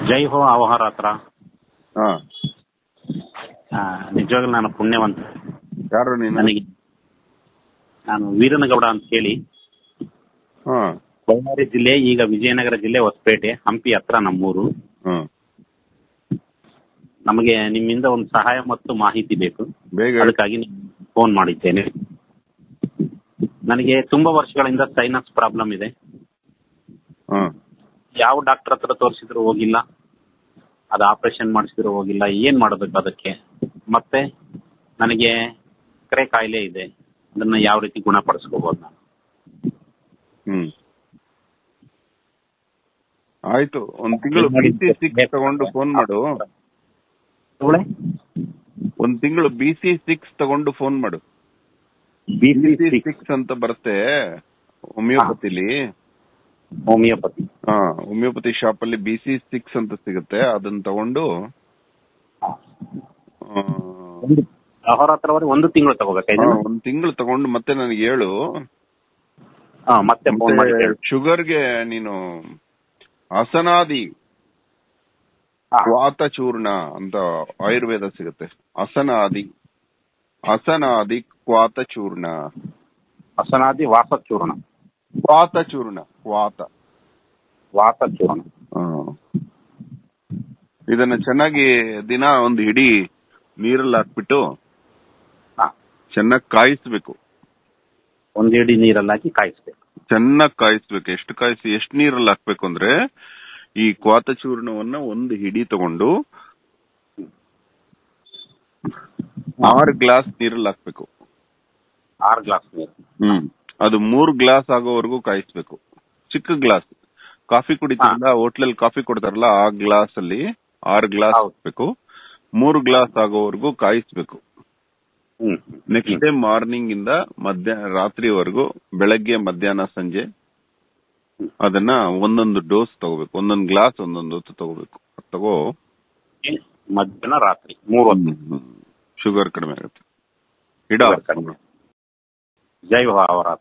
ಜೈ ಹೋ ಅವಹಾರ ಹತ್ರ ಹಾ ನಿಜವಾಗ್ಲೂ ನಾನು ಪುಣ್ಯವಂತ ಯಾರು ನೀನು ನನಗೆ ನಾನು ವೀರನಗೌಡ ಅಂತ ಹೇಳಿ ಹಾ ಬಳ್ಳಾರಿ ಜಿಲ್ಲೆ ಈಗ ವಿಜಯನಗರ ಜಿಲ್ಲೆ ಹೊಸಪೇಟೆ ಹಂಪಿ ಹತ್ರ ನಮ್ಮೂರು ಹ್ಮ್ ನಮಗೆ ನಿಮ್ಮಿಂದ ಒಂದು ಸಹಾಯ ಮತ್ತು ಮಾಹಿತಿ ಬೇಕು ಬೇಗ ಹೇಳು. ಅದಕ್ಕಾಗಿ ಫೋನ್ ಮಾಡಿದ್ದೇನೆ ನನಗೆ ತುಂಬಾ ವರ್ಷಗಳಿಂದ ಸೈನಸ್ ಪ್ರಾಬ್ಲಮ್ ಇದೆ ಹ್ಮ್ ಯಾವ ಡಾಕ್ಟರ್ ಹತ್ರ ತೋರಿಸಿದ್ರು ಹೋಗಿಲ್ಲ ಅದು ಆಪರೇಷನ್ ಮಾಡಿಸಿದ್ರು ಹೋಗಿಲ್ಲ ಏನ್ ಮಾಡಬೇಕು ಅದಕ್ಕೆ ಮತ್ತೆ ನನಗೆ ಸಕ್ಕರೆ ಕಾಯಿಲೆ ಇದೆ ಅದನ್ನ ಯಾವ ರೀತಿ ಗುಣಪಡಿಸ್ಕೋಬಹುದು ನಾನು ಹ್ಮ್ ಆಯ್ತು ಒಂದ್ ತಿಂಗಳು ಬಿ ಸಿ ಸಿಕ್ಸ್ ತಗೊಂಡು ಫೋನ್ ಮಾಡು ತಗೊಳ್ಳೆ ಒಂದ್ ತಿಂಗಳು ಬಿ ಸಿ ಸಿಕ್ಸ್ ತಗೊಂಡು ಫೋನ್ ಮಾಡು B B C C six ಅಂತ ಬರುತ್ತೆ ಹೋಮಿಯೋಪತಿಲಿ ಹೋಮಿಯೋಪತಿ ಹಾ ಹೋಮಿಯೋಪತಿ ಶಾಪ್ ಅಲ್ಲಿ ಬಿ ಸಿ ಸಿಕ್ಸ್ ಅಂತ ಸಿಗುತ್ತೆ ಅದನ್ನ ತಗೊಂಡು ಆ, ಒಂದು ಅವರ ಹತ್ರ ಹೋದ್ರೆ ಒಂದು ತಿಂಗಳು ತಗೋಬೇಕಾ ಹಾ, ಇದನ್ನ ಒಂದ್ ತಿಂಗಳು ತಗೊಂಡು ಮತ್ತೆ ನನಗೆ ಹೇಳು ಹಾ ಮತ್ತೆ ಫೋನ್ ಮಾಡಿ ಹೇಳು. ಶುಗರ್ಗೆ ನೀನು ಅಸನಾದಿ ಹಾ. ವಾತ ಚೂರ್ಣ ಅಂತ ಆಯುರ್ವೇದ ಸಿಗುತ್ತೆ ಅಸನಾದಿ ಅಸನಾದಿ ಕ್ವಾತ ಚೂರ್ಣ ಹಸನಾದಿ ವಾಸ ಚೂರ್ಣ ಕ್ವಾತ ಚೂರ್ಣ ಕ್ವಾತ ವಾಸ ಚೂರ್ಣ ಆ. ಇದನ್ನ ಚೆನ್ನಾಗಿ ದಿನ ಒಂದು ಹಿಡಿ ನೀರಲ್ಲಿ ಹಾಕ್ಬಿಟ್ಟು ಹಾ ಚೆನ್ನಾಗಿ ಕಾಯಿಸ್ಬೇಕು ಒಂದ್ ಇಡಿ ನೀರಲ್ಲಿ ಹಾಕಿ ಕಾಯಿಸ್ಬೇಕು ಚೆನ್ನಾಗಿ ಕಾಯಿಸ್ಬೇಕು ಎಷ್ಟು ಕಾಯಿಸಿ ಎಷ್ಟು ನೀರಲ್ಲಿ ಹಾಕ್ಬೇಕು ಅಂದ್ರೆ ಈ ಕ್ವಾತ ಚೂರ್ಣವನ್ನ ಒಂದು ಹಿಡಿ ತಗೊಂಡು ಆರು ಗ್ಲಾಸ್ ನೀರಲ್ಲಿ ಹಾಕ್ಬೇಕು ಆರು ಗ್ಲಾಸ್ ನೀರು ಹ್ಮ್ ಅದು ಮೂರು ಗ್ಲಾಸ್ ಆಗೋವರೆಗೂ ಕಾಯಿಸ್ಬೇಕು ಚಿಕ್ಕ ಗ್ಲಾಸ್ ಕಾಫಿ ಕುಡಿತಾರಲ್ಲ ಹೋಟ್ಲಲ್ಲಿ ಕಾಫಿ ಕೊಡ್ತಾರಲ್ಲ ಆ ಗ್ಲಾಸ್ ಅಲ್ಲಿ ಆರು ಗ್ಲಾಸ್ ಹೌದು. ಹಾಕ್ಬೇಕು ಮೂರು ಗ್ಲಾಸ್ ಆಗೋವರೆಗೂ ಕಾಯಿಸ್ಬೇಕು ಹ್ಮ್ ನೆಕ್ಸ್ಟ್ ಡೇ ಮಾರ್ನಿಂಗ್ ಇಂದ ಮಧ್ಯಾಹ್ನ ರಾತ್ರಿವರೆಗೂ ಬೆಳಗ್ಗೆ ಮಧ್ಯಾಹ್ನ ಸಂಜೆ ಅದನ್ನ ಒಂದೊಂದು ಡೋಸ್ ತಗೋಬೇಕು ಒಂದೊಂದು ಗ್ಲಾಸ್ ಒಂದೊಂದು ಹೊತ್ತು ತಗೋಬೇಕು ಅದ್ ತಗೋ ಮಧ್ಯಾಹ್ನ ರಾತ್ರಿ ಮೂರು ಹೊತ್ತು ಶುಗರ್ ಕಡಿಮೆ ಆಗುತ್ತೆ ಇಡ Sugar ಕಡಿಮೆ. ಜೈ ಹೋ ಅವರ